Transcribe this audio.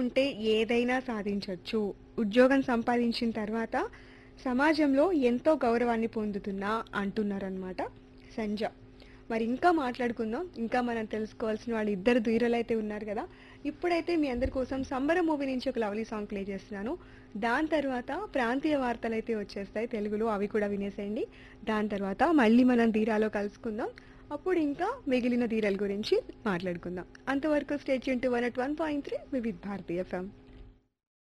ఉంటే ఏదైనా సాధించొచ్చు ఉద్యోగం సంపాదించిన తర్వాత సమాజంలో ఎంతో గౌరవాన్ని పొందుతున్నా అంటున్నారనమాట సంజ మరి ఇంకా మాట్లాడుకుందాం ఇంకా మనం తెలుసుకోవాల్సిన వాళ్ళు ఇద్దరు ధీరులు అయితే ఉన్నారు కదా ఇప్పుడైతే మీ అందరి కోసం సంబర మూవీ నుంచి ఒక లవ్లీ సాంగ్ ప్లే చేస్తున్నాను దాని తర్వాత ప్రాంతీయ వార్తలు అయితే వచ్చేస్తాయి తెలుగులో అవి కూడా వినేసేయండి దాని తర్వాత మళ్ళీ మనం ధీరాలో కలుసుకుందాం అప్పుడు ఇంకా మిగిలిన ధీరల గురించి మాట్లాడుకుందాం అంతవరకు స్టేట్ యూన్ to one at one point three Vividh Bharatiya FM